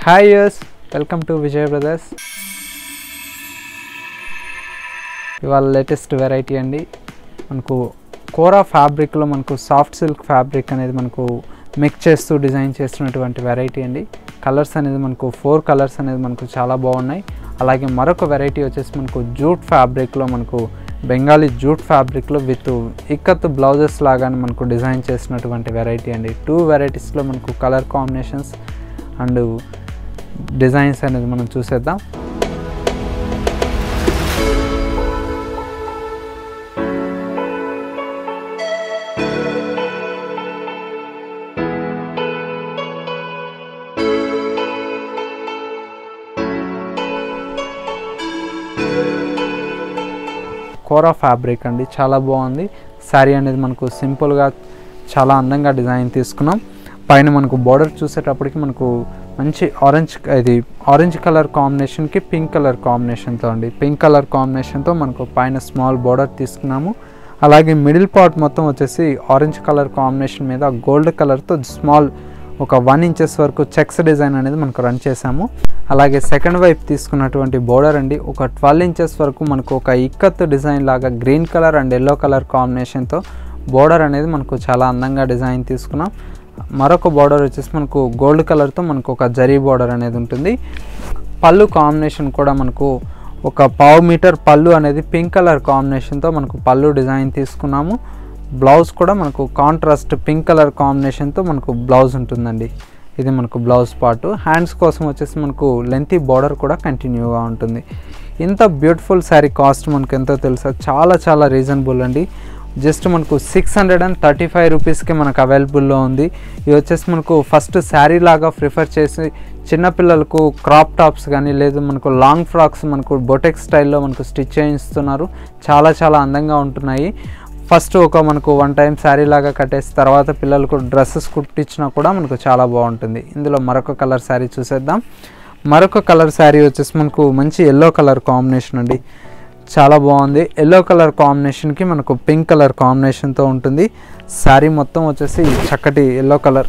hi yes welcome to Vijay brothers ఇవాళ latest variety అండి మనకు కోరా ఫ్యాబ్రిక్లో మనకు సాఫ్ట్ సిల్క్ ఫ్యాబ్రిక్ అనేది మనకు మిక్స్ చేస్తూ డిజైన్ చేస్తున్నటువంటి వెరైటీ అండి కలర్స్ అనేది మనకు ఫోర్ కలర్స్ అనేది మనకు చాలా బాగున్నాయి అలాగే మరొక వెరైటీ వచ్చేసి మనకు జూట్ ఫ్యాబ్రిక్లో మనకు బెంగాలీ జూట్ ఫ్యాబ్రిక్లో విత్ ఇక్కత్ బ్లౌజెస్ లాగానే మనకు డిజైన్ చేసినటువంటి వెరైటీ అండి టూ వెరైటీస్లో మనకు కలర్ కాంబినేషన్స్ అండ్ డిజైన్స్ అనేది మనం చూసేద్దాం కోరా ఫ్యాబ్రిక్ అండి చాలా బాగుంది శారీ అనేది మనకు సింపుల్గా చాలా అందంగా డిజైన్ తీసుకున్నాం పైన మనకు బార్డర్ చూసేటప్పటికి మనకు మంచి ఆరెంజ్ ఇది ఆరెంజ్ కలర్ కాంబినేషన్కి పింక్ కలర్ కాంబినేషన్తో అండి పింక్ కలర్ కాంబినేషన్తో మనకు పైన స్మాల్ బార్డర్ తీసుకున్నాము అలాగే మిడిల్ పార్ట్ మొత్తం వచ్చేసి ఆరెంజ్ కలర్ కాంబినేషన్ మీద గోల్డ్ కలర్తో స్మాల్ ఒక వన్ ఇంచెస్ వరకు చెక్స్ డిజైన్ అనేది మనకు రన్ చేసాము అలాగే సెకండ్ వైపు తీసుకున్నటువంటి బోర్డర్ అండి ఒక ట్వెల్వ్ ఇంచెస్ వరకు మనకు ఒక ఇక్కత్ డిజైన్ లాగా green colour and yellow colour కాంబినేషన్తో బోర్డర్ అనేది మనకు చాలా అందంగా డిజైన్ తీసుకున్నాం మరొక బార్డర్ వచ్చేసి మనకు గోల్డ్ కలర్తో మనకు ఒక జరీ బార్డర్ అనేది ఉంటుంది పళ్ళు కాంబినేషన్ కూడా మనకు ఒక పావు మీటర్ పళ్ళు అనేది పింక్ కలర్ కాంబినేషన్తో మనకు పళ్ళు డిజైన్ తీసుకున్నాము బ్లౌజ్ కూడా మనకు కాంట్రాస్ట్ పింక్ కలర్ కాంబినేషన్తో మనకు బ్లౌజ్ ఉంటుందండి ఇది మనకు బ్లౌజ్ పార్ట్ హ్యాండ్స్ కోసం వచ్చేసి మనకు లెంతీ బార్డర్ కూడా కంటిన్యూగా ఉంటుంది ఇంత బ్యూటిఫుల్ శారీ కాస్ట్ మనకు ఎంతో తెలుసా చాలా చాలా రీజనబుల్ అండి జస్ట్ మనకు six hundred and thirty five రూపీస్కి మనకు అవైలబుల్లో ఉంది ఇది వచ్చేసి మనకు ఫస్ట్ శారీ లాగా ప్రిఫర్ చేసి చిన్నపిల్లలకు క్రాప్ టాప్స్ కానీ లేదు మనకు లాంగ్ ఫ్రాక్స్ మనకు బొటెక్ స్టైల్లో మనకు స్టిచ్ చేయిస్తున్నారు చాలా చాలా అందంగా ఉంటున్నాయి ఫస్ట్ ఒక మనకు వన్ టైం శారీ లాగా కట్టేసి తర్వాత పిల్లలకు డ్రెస్సెస్ కుట్టించినా కూడా మనకు చాలా బాగుంటుంది ఇందులో మరొక కలర్ శారీ చూసేద్దాం మరొక కలర్ శారీ వచ్చేసి మనకు మంచి ఎల్లో కలర్ కాంబినేషన్ అండి చాలా బాగుంది ఎల్లో కలర్ కాంబినేషన్కి మనకు పింక్ కలర్ కాంబినేషన్తో ఉంటుంది శారీ మొత్తం వచ్చేసి చక్కటి ఎల్లో కలర్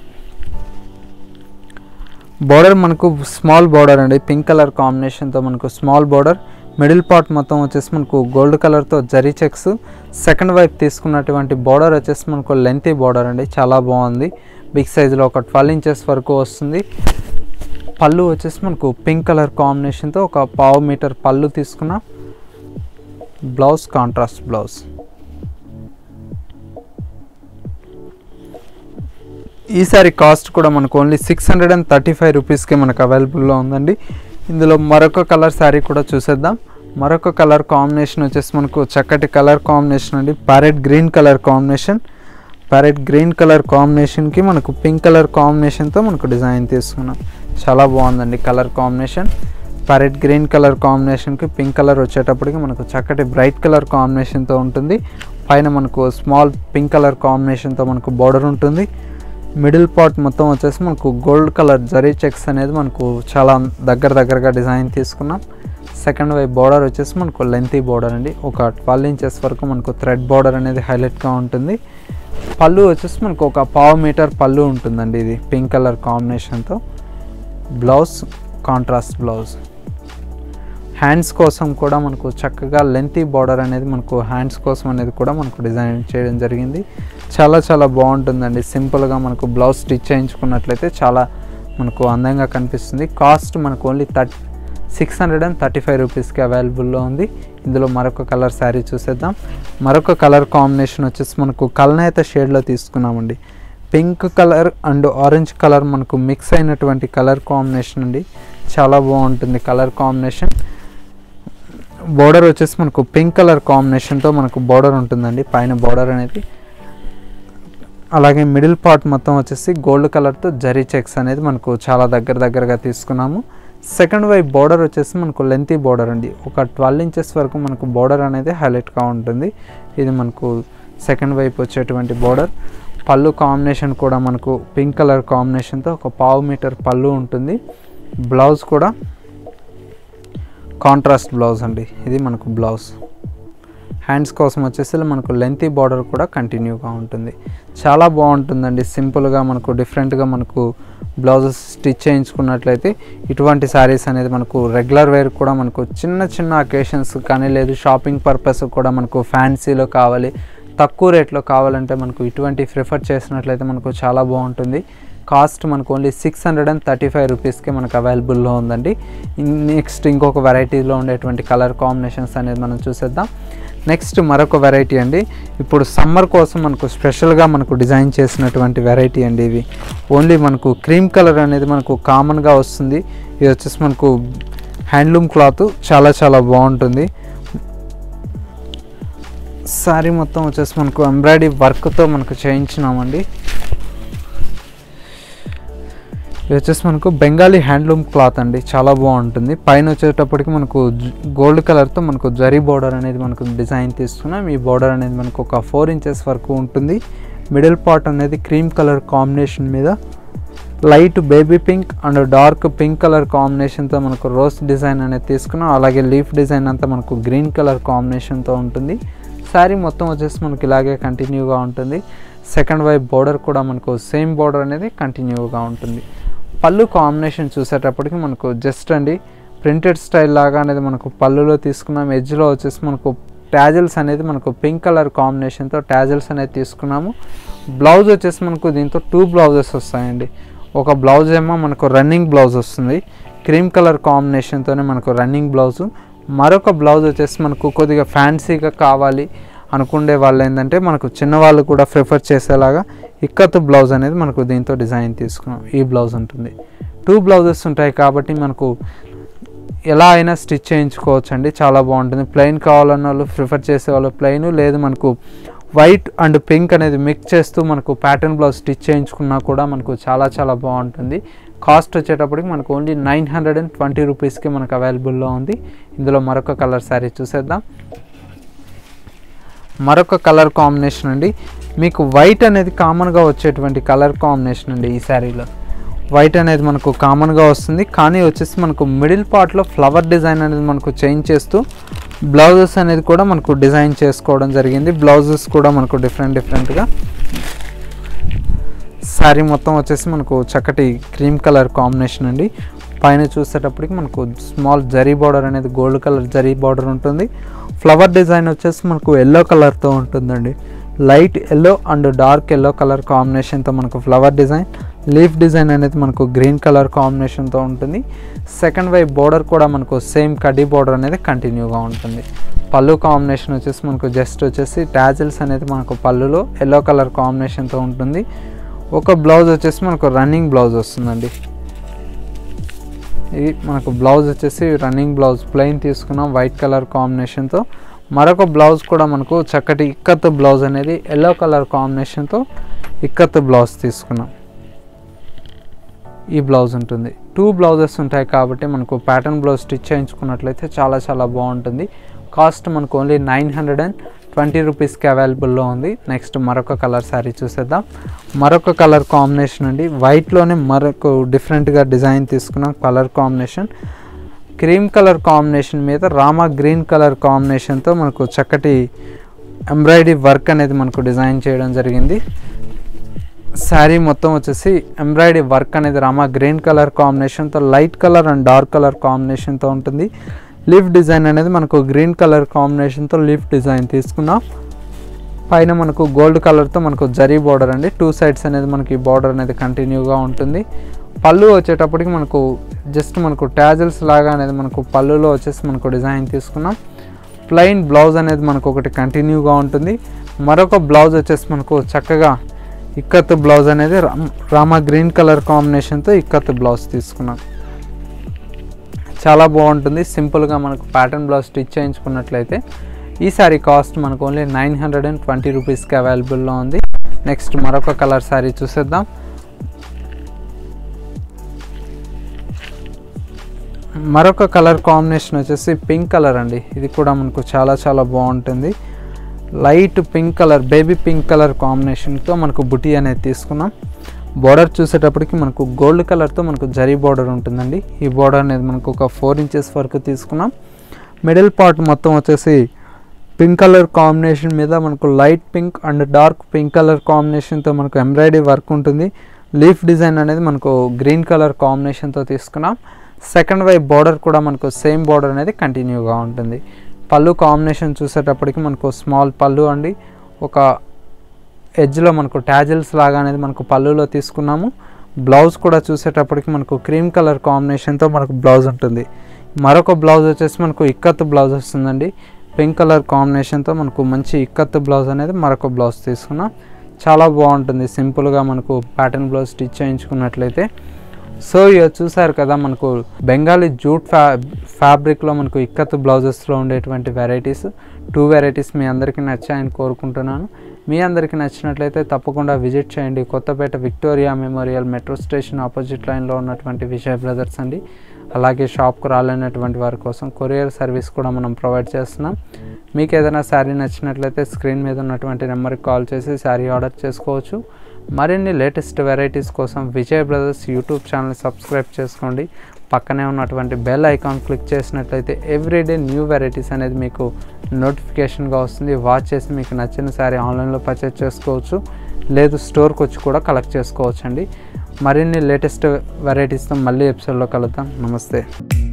బార్డర్ మనకు స్మాల్ బార్డర్ అండి పింక్ కలర్ కాంబినేషన్తో మనకు స్మాల్ బార్డర్ మిడిల్ పార్ట్ మొత్తం వచ్చేసి మనకు గోల్డ్ కలర్తో జరీ చెక్స్ సెకండ్ వైపు తీసుకున్నటువంటి బార్డర్ వచ్చేసి మనకు లెంతీ బార్డర్ అండి చాలా బాగుంది బిగ్ సైజులో ఒక ట్వెల్వ్ ఇంచెస్ వరకు వస్తుంది పళ్ళు వచ్చేసి మనకు పింక్ కలర్ కాంబినేషన్తో ఒక పావు మీటర్ పళ్ళు తీసుకున్న బ్లౌజ్ కాంట్రాస్ట్ బ్లౌజ్ ఈ సారీ కాస్ట్ కూడా మనకు only six hundred and thirty five రూపీస్కి మనకు అవైలబుల్లో ఉందండి ఇందులో మరొక కలర్ శారీ కూడా చూసేద్దాం మరొక కలర్ కాంబినేషన్ వచ్చేసి మనకు చక్కటి కలర్ కాంబినేషన్ అండి parrot green colour combination parrot green colour కాంబినేషన్కి మనకు పింక్ కలర్ కాంబినేషన్తో మనకు డిజైన్ తీసుకున్నాం చాలా బాగుందండి colour combination parrot green colour కాంబినేషన్కి పింక్ కలర్ వచ్చేటప్పటికి మనకు చక్కటి బ్రైట్ కలర్ కాంబినేషన్తో ఉంటుంది పైన మనకు స్మాల్ పింక్ కలర్ కాంబినేషన్తో మనకు బార్డర్ ఉంటుంది మిడిల్ పార్ట్ మొత్తం వచ్చేసి మనకు గోల్డ్ కలర్ జరీ చెక్స్ అనేది మనకు చాలా దగ్గర దగ్గరగా డిజైన్ తీసుకున్నాం సెకండ్ వైపు బార్డర్ వచ్చేసి మనకు లెంతీ బార్డర్ అండి ఒక ట్వెల్వ్ ఇంచెస్ వరకు మనకు థ్రెడ్ బార్డర్ అనేది హైలైట్గా ఉంటుంది పళ్ళు వచ్చేసి మనకు ఒక పావు మీటర్ పళ్ళు ఉంటుందండి ఇది పింక్ కలర్ కాంబినేషన్తో బ్లౌజ్ కాంట్రాస్ట్ బ్లౌజ్ హ్యాండ్స్ కోసం కూడా మనకు చక్కగా లెంతీ బార్డర్ అనేది మనకు హ్యాండ్స్ కోసం అనేది కూడా మనకు డిజైన్ చేయడం జరిగింది చాలా చాలా బాగుంటుందండి సింపుల్గా మనకు బ్లౌజ్ స్టిచ్ చేయించుకున్నట్లయితే చాలా మనకు అందంగా కనిపిస్తుంది కాస్ట్ మనకు only thirty six hundred and thirty five రూపీస్కి అవైలబుల్లో ఉంది ఇందులో మరొక కలర్ శారీ చూసేద్దాం మరొక కలర్ కాంబినేషన్ వచ్చేసి మనకు కలనేత షేడ్లో తీసుకున్నామండి pink colour and orange colour మనకు మిక్స్ అయినటువంటి కలర్ కాంబినేషన్ అండి చాలా బాగుంటుంది కలర్ కాంబినేషన్ బోర్డర్ వచ్చేసి మనకు పింక్ కలర్ కాంబినేషన్తో మనకు బోర్డర్ ఉంటుందండి పైన బోర్డర్ అనేది అలాగే మిడిల్ పార్ట్ మొత్తం వచ్చేసి గోల్డ్ కలర్తో జరీ చెక్స్ అనేది మనకు చాలా దగ్గర దగ్గరగా తీసుకున్నాము సెకండ్ వైపు బోర్డర్ వచ్చేసి మనకు లెంతీ బోర్డర్ అండి ఒక ట్వెల్వ్ ఇంచెస్ వరకు మనకు బోర్డర్ అనేది హైలైట్గా ఉంటుంది ఇది మనకు సెకండ్ వైపు వచ్చేటువంటి బోర్డర్ పళ్ళు కాంబినేషన్ కూడా మనకు పింక్ కలర్ కాంబినేషన్తో ఒక పావు మీటర్ పళ్ళు ఉంటుంది బ్లౌజ్ కూడా కాంట్రాస్ట్ బ్లౌజ్ అండి ఇది మనకు బ్లౌజ్ హ్యాండ్స్ కోసం వచ్చేసి మనకు లెంతీ బార్డర్ కూడా కంటిన్యూగా ఉంటుంది చాలా బాగుంటుందండి సింపుల్గా మనకు డిఫరెంట్గా మనకు బ్లౌజెస్ స్టిచ్ చేయించుకున్నట్లయితే ఇటువంటి శారీస్ అనేది మనకు రెగ్యులర్ వేర్ కూడా మనకు చిన్న చిన్న అకేషన్స్ కానీ లేదు షాపింగ్ పర్పస్ కూడా మనకు ఫ్యాన్సీలో కావాలి తక్కువ రేట్లో కావాలంటే మనకు ఇటువంటి ప్రిఫర్ చేసినట్లయితే మనకు చాలా బాగుంటుంది కాస్ట్ మనకు only six hundred and thirty five రూపీస్కి మనకు అవైలబుల్లో ఉందండి నెక్స్ట్ ఇంకొక వెరైటీలో ఉండేటువంటి కలర్ కాంబినేషన్స్ అనేది మనం చూసేద్దాం నెక్స్ట్ మరొక వెరైటీ అండి ఇప్పుడు సమ్మర్ కోసం మనకు స్పెషల్గా మనకు డిజైన్ చేసినటువంటి వెరైటీ అండి ఇవి ఓన్లీ మనకు క్రీమ్ కలర్ అనేది మనకు కామన్గా వస్తుంది ఇది వచ్చేసి మనకు హ్యాండ్లూమ్ క్లాత్ చాలా చాలా బాగుంటుంది శారీ మొత్తం వచ్చేసి మనకు ఎంబ్రాయిడరీ వర్క్తో మనకు చేయించినామండి ఇది వచ్చేసి మనకు బెంగాలీ హ్యాండ్లూమ్ క్లాత్ అండి చాలా బాగుంటుంది పైన వచ్చేటప్పటికి మనకు గోల్డ్ కలర్తో మనకు జరీ బార్డర్ అనేది మనకు డిజైన్ తీసుకున్నాం ఈ బార్డర్ అనేది మనకు ఒక ఫోర్ ఇంచెస్ వరకు ఉంటుంది మిడిల్ పార్ట్ అనేది క్రీమ్ కలర్ కాంబినేషన్ మీద light baby pink and dark pink colour కాంబినేషన్తో మనకు రోజ్ డిజైన్ అనేది తీసుకున్నాం అలాగే లీఫ్ డిజైన్ అంతా మనకు గ్రీన్ కలర్ కాంబినేషన్తో ఉంటుంది శారీ మొత్తం వచ్చేసి మనకి ఇలాగే కంటిన్యూగా ఉంటుంది సెకండ్ వైపు బోర్డర్ కూడా మనకు సేమ్ బోర్డర్ అనేది కంటిన్యూగా ఉంటుంది పళ్ళు కాంబినేషన్ చూసేటప్పటికి మనకు జస్ట్ అండి ప్రింటెడ్ స్టైల్ లాగా అనేది మనకు పళ్ళులో తీసుకున్నాం ఎడ్జ్లో వచ్చేసి మనకు ట్యాజల్స్ అనేది మనకు పింక్ కలర్ కాంబినేషన్తో ట్యాజల్స్ అనేది తీసుకున్నాము బ్లౌజ్ వచ్చేసి మనకు దీంతో టూ బ్లౌజెస్ వస్తాయండి ఒక బ్లౌజ్ ఏమో మనకు రన్నింగ్ బ్లౌజ్ వస్తుంది క్రీమ్ కలర్ కాంబినేషన్తోనే మనకు రన్నింగ్ బ్లౌజు మరొక బ్లౌజ్ వచ్చేసి మనకు కొద్దిగా ఫ్యాన్సీగా కావాలి అనుకునే వాళ్ళు ఏంటంటే మనకు చిన్నవాళ్ళు కూడా ప్రిఫర్ చేసేలాగా ఇక్కత్ బ్లౌజ్ అనేది మనకు దీంతో డిజైన్ తీసుకున్నాం ఈ బ్లౌజ్ ఉంటుంది టూ బ్లౌజెస్ ఉంటాయి కాబట్టి మనకు ఎలా అయినా స్టిచ్ చేయించుకోవచ్చు అండి చాలా బాగుంటుంది ప్లెయిన్ కావాలన్న వాళ్ళు ప్రిఫర్ చేసే వాళ్ళు ప్లెయిన్ లేదు మనకు వైట్ అండ్ పింక్ అనేది మిక్స్ చేస్తూ మనకు ప్యాటర్న్ బ్లౌజ్ స్టిచ్ చేయించుకున్నా కూడా మనకు చాలా చాలా బాగుంటుంది కాస్ట్ వచ్చేటప్పటికి మనకు only nine hundred and twenty రూపీస్కి మనకు అవైలబుల్లో ఉంది ఇందులో మరొక కలర్ శారీ చూసేద్దాం మరొక కలర్ కాంబినేషన్ అండి మీకు వైట్ అనేది కామన్గా వచ్చేటువంటి కలర్ కాంబినేషన్ అండి ఈ శారీలో వైట్ అనేది మనకు కామన్గా వస్తుంది కానీ వచ్చేసి మనకు మిడిల్ పార్ట్లో ఫ్లవర్ డిజైన్ అనేది మనకు చేంజ్ చేస్తూ బ్లౌజెస్ అనేది కూడా మనకు డిజైన్ చేసుకోవడం జరిగింది బ్లౌజెస్ కూడా మనకు డిఫరెంట్ డిఫరెంట్గా శారీ మొత్తం వచ్చేసి మనకు చక్కటి క్రీమ్ కలర్ కాంబినేషన్ అండి పైన చూసేటప్పటికి మనకు స్మాల్ జరీ బార్డర్ అనేది గోల్డ్ కలర్ జరీ బార్డర్ ఉంటుంది ఫ్లవర్ డిజైన్ వచ్చేసి మనకు ఎల్లో కలర్తో ఉంటుందండి light yellow and dark yellow colour కాంబినేషన్తో మనకు ఫ్లవర్ డిజైన్ లీఫ్ డిజైన్ అనేది మనకు గ్రీన్ కలర్ కాంబినేషన్తో ఉంటుంది సెకండ్ వైపు బోర్డర్ కూడా మనకు సేమ్ కడ్డీ బోర్డర్ అనేది కంటిన్యూగా ఉంటుంది పళ్ళు కాంబినేషన్ వచ్చేసి మనకు జస్ట్ వచ్చేసి టాజిల్స్ అనేది మనకు పళ్ళులో ఎల్లో కలర్ కాంబినేషన్తో ఉంటుంది ఒక బ్లౌజ్ వచ్చేసి మనకు రన్నింగ్ బ్లౌజ్ వస్తుందండి ఇది మనకు బ్లౌజ్ వచ్చేసి రన్నింగ్ బ్లౌజ్ ప్లెయిన్ తీసుకున్నాం వైట్ కలర్ కాంబినేషన్తో మరొక బ్లౌజ్ కూడా మనకు చక్కటి ఇక్కత్ బ్లౌజ్ అనేది ఎల్లో కలర్ కాంబినేషన్తో ఇక్కత్ బ్లౌజ్ తీసుకున్నాం ఈ బ్లౌజ్ ఉంటుంది టూ బ్లౌజెస్ ఉంటాయి కాబట్టి మనకు ప్యాటర్న్ బ్లౌజ్ స్టిచ్ చేయించుకున్నట్లయితే చాలా చాలా బాగుంటుంది కాస్ట్ మనకు only nine hundred and twenty రూపీస్కి అవైలబుల్లో ఉంది నెక్స్ట్ మరొక కలర్ శారీ చూసేద్దాం మరొక కలర్ కాంబినేషన్ అండి వైట్లోనే మరొక డిఫరెంట్గా డిజైన్ తీసుకున్నాం colour combination cream colour combination మీద రామా గ్రీన్ కలర్ కాంబినేషన్తో మనకు చక్కటి ఎంబ్రాయిడరీ వర్క్ అనేది మనకు డిజైన్ చేయడం జరిగింది శారీ మొత్తం వచ్చేసి ఎంబ్రాయిడరీ వర్క్ అనేది రామా గ్రీన్ కలర్ కాంబినేషన్తో light colour and dark colour కాంబినేషన్తో ఉంటుంది లీఫ్ డిజైన్ అనేది మనకు గ్రీన్ కలర్ కాంబినేషన్తో లీఫ్ డిజైన్ తీసుకున్నాం పైన మనకు గోల్డ్ కలర్తో మనకు జరీ బార్డర్ అండి టూ సైడ్స్ అనేది మనకి బార్డర్ అనేది కంటిన్యూగా ఉంటుంది పళ్ళు వచ్చేటప్పటికి మనకు జస్ట్ మనకు ట్యాజల్స్ లాగా అనేది మనకు పళ్ళులో వచ్చేసి మనకు డిజైన్ తీసుకున్నాం ప్లెయిన్ బ్లౌజ్ అనేది మనకు ఒకటి కంటిన్యూగా ఉంటుంది మరొక బ్లౌజ్ వచ్చేసి మనకు చక్కగా ఇక్కత్ బ్లౌజ్ అనేది రామ్- రామా గ్రీన్ కలర్ కాంబినేషన్తో ఇక్కత్ బ్లౌజ్ తీసుకున్నాం చాలా బాగుంటుంది సింపుల్గా మనకు ప్యాటర్న్ బ్లౌజ్ స్టిచ్ చేయించుకున్నట్లయితే ఈ సారీ కాస్ట్ మనకు only nine hundred and twenty రూపీస్కి అవైలబుల్లో ఉంది నెక్స్ట్ మరొక కలర్ శారీ చూసేద్దాం మరొక కలర్ కాంబినేషన్ వచ్చేసి పింక్ కలర్ అండి ఇది కూడా మనకు చాలా చాలా బాగుంటుంది light pink colour baby pink colour కాంబినేషన్తో మనకు బుటీ అనేది తీసుకున్నాం బార్డర్ చూసేటప్పటికి మనకు గోల్డ్ కలర్తో మనకు జరీ బార్డర్ ఉంటుందండి ఈ బార్డర్ అనేది మనకు ఒక ఫోర్ ఇంచెస్ వరకు తీసుకున్నాం మిడిల్ పార్ట్ మొత్తం వచ్చేసి పింక్ కలర్ కాంబినేషన్ మీద మనకు light pink and dark pink colour కాంబినేషన్తో మనకు ఎంబ్రాయిడరీ వర్క్ ఉంటుంది లీఫ్ డిజైన్ అనేది మనకు గ్రీన్ కలర్ కాంబినేషన్తో తీసుకున్నాం సెకండ్ వైపు బార్డర్ కూడా మనకు సేమ్ బార్డర్ అనేది కంటిన్యూగా ఉంటుంది పళ్ళు కాంబినేషన్ చూసేటప్పటికి మనకు స్మాల్ పళ్ళు అండి ఒక ఎడ్జ్లో మనకు ట్యాజిల్స్ లాగా అనేది మనకు పళ్ళులో తీసుకున్నాము బ్లౌజ్ కూడా చూసేటప్పటికి మనకు క్రీమ్ కలర్ కాంబినేషన్తో మనకు బ్లౌజ్ ఉంటుంది మరొక బ్లౌజ్ వచ్చేసి మనకు ఇక్కత్ బ్లౌజ్ వస్తుందండి పింక్ కలర్ కాంబినేషన్తో మనకు మంచి ఇక్కత్ బ్లౌజ్ అనేది మరొక బ్లౌజ్ తీసుకున్నాం చాలా బాగుంటుంది సింపుల్గా మనకు ప్యాటర్న్ బ్లౌజ్ స్టిచ్ చేయించుకున్నట్లయితే సో ఇక చూసారు కదా మనకు బెంగాలీ జూట్ ఫ్యా ఫ్యాబ్రిక్లో మనకు ఇక్కత్ బ్లౌజెస్లో ఉండేటువంటి వెరైటీస్ టూ వెరైటీస్ మీ అందరికీ నచ్చాయని కోరుకుంటున్నాను మీ అందరికీ నచ్చినట్లయితే తప్పకుండా విజిట్ చేయండి Kothapet Victoria Memorial metro station opposite లైన్లో ఉన్నటువంటి విజయ్ బ్రదర్స్ అండి అలాగే షాప్కు రాలేనటువంటి వారి కోసం కొరియర్ సర్వీస్ కూడా మనం ప్రొవైడ్ చేస్తున్నాం మీకు ఏదైనా శారీ నచ్చినట్లయితే స్క్రీన్ మీద ఉన్నటువంటి నెంబర్కి కాల్ చేసి శారీ ఆర్డర్ చేసుకోవచ్చు మరిన్ని లేటెస్ట్ వెరైటీస్ కోసం Vijay brothers YouTube channel subscribe చేసుకోండి పక్కనే ఉన్నటువంటి బెల్ ఐకాన్ క్లిక్ చేసినట్లయితే ఎవ్రీడే న్యూ వెరైటీస్ అనేది మీకు నోటిఫికేషన్గా వస్తుంది వాచ్ చేసి మీకు నచ్చిన శారీ ఆన్లైన్లో పర్చేస్ చేసుకోవచ్చు లేదు స్టోర్కి వచ్చి కూడా కలెక్ట్ చేసుకోవచ్చు అండి మరిన్ని లేటెస్ట్ వెరైటీస్తో మళ్ళీ ఎపిసోడ్లో కలుద్దాం నమస్తే